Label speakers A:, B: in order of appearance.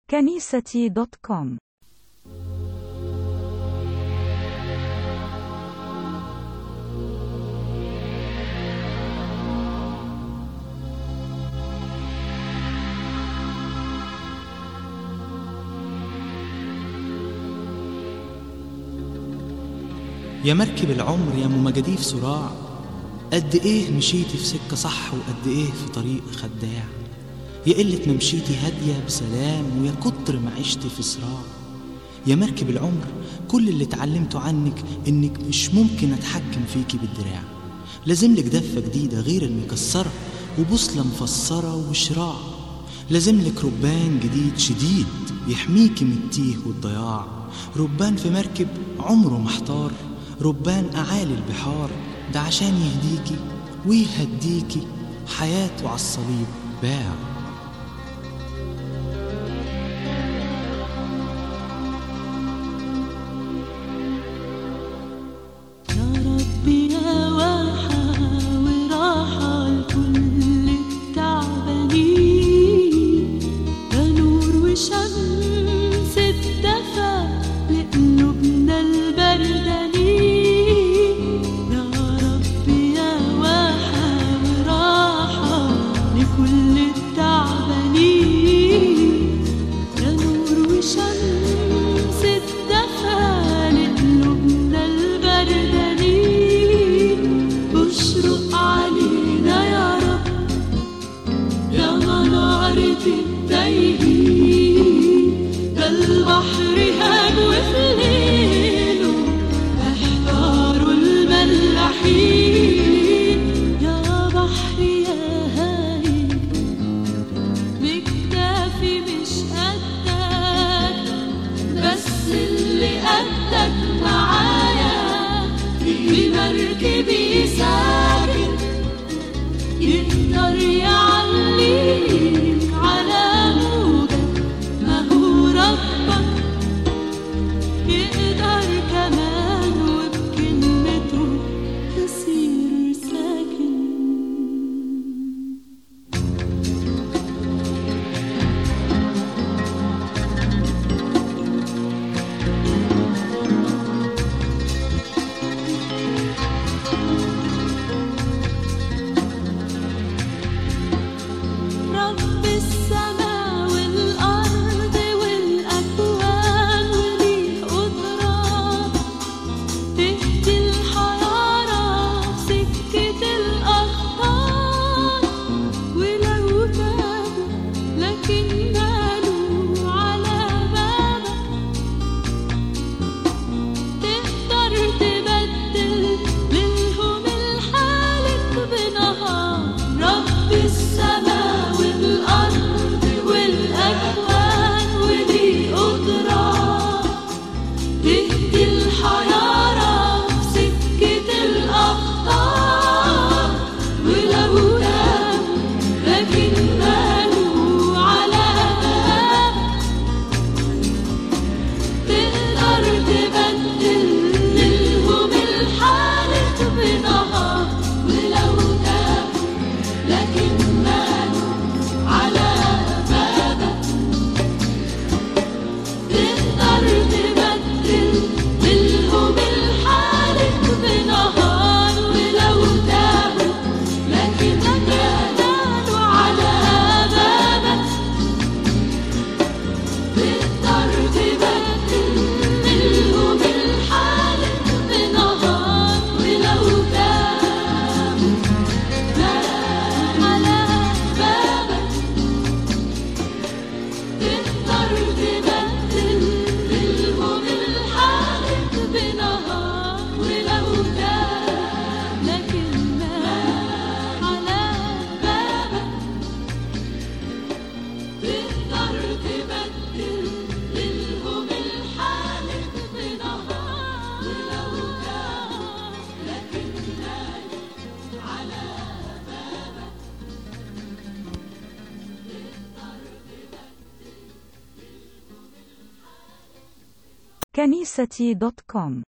A: كنيستي دوت كوم
B: يا مركب العمر يا مجاديف صراع قد ايه مشيتي في سكة صح وقد ايه في طريق خداع يا قلة ما مشيتي هادية بسلام ويا كتر ما عشتي في صراع يا مركب العمر كل اللي اتعلمته عنك انك مش ممكن اتحكم فيكي بالدراع لازم لك دفة جديدة غير المكسرة وبوصلة مفسرة وشراع لازم لك ربان جديد شديد يحميكي من التيه والضياع ربان في مركب عمره محتار ربان أعالي البحار ده عشان يهديكي ويهديكي حياته عالصليب باع
C: يا ربي يا واحة وراحة لكل التعبانين يا نور وشمس الدفا لقلوبنا البردانين يا ربي يا واحة وراحة لكل التعبانين يا نور وشمس الدفا لقلوبنا البردانين بشرق علينا يا رب يا منارة التايهين ده البحر هاج وفي ليله احتاروا الملاحين يا بحر يا هاي مكتافي مش قدك بس اللي قدك معايا في مركبي ساكن يقدر يعليك على موجك ما هو ربك يقدر كمان وبكلمته يصير ساكن رب السماء والأرض والأكوان وليه قدرة تهدي الحرارة في سكة الأخطار ولو تابوا لكن مالوا على بابك تقدر تبدل لهم الحالك بنهار رب السماء والأرض والأكوان وليه قدرة تهدي الحيارة في سكة الأخطار ولو تابوا لكن مالوا على بابك تقدر تبدل لهم الحالة بنهار ولو تابوا لكن مالوا على بابك تقدر تبدل لهم الحالة بنهار ولو تابوا لكن مالوا على بابك تقدر تبدل لهم الحالة بنهار ولو تابوا على بابك تقدر تبدل لهم الحالة بنهار ولو تاب لكن ما على بابك تقدر تبدل لهم الحالة بنهار ولو تاب لكن ما على بابك
A: كنيستي دوت كوم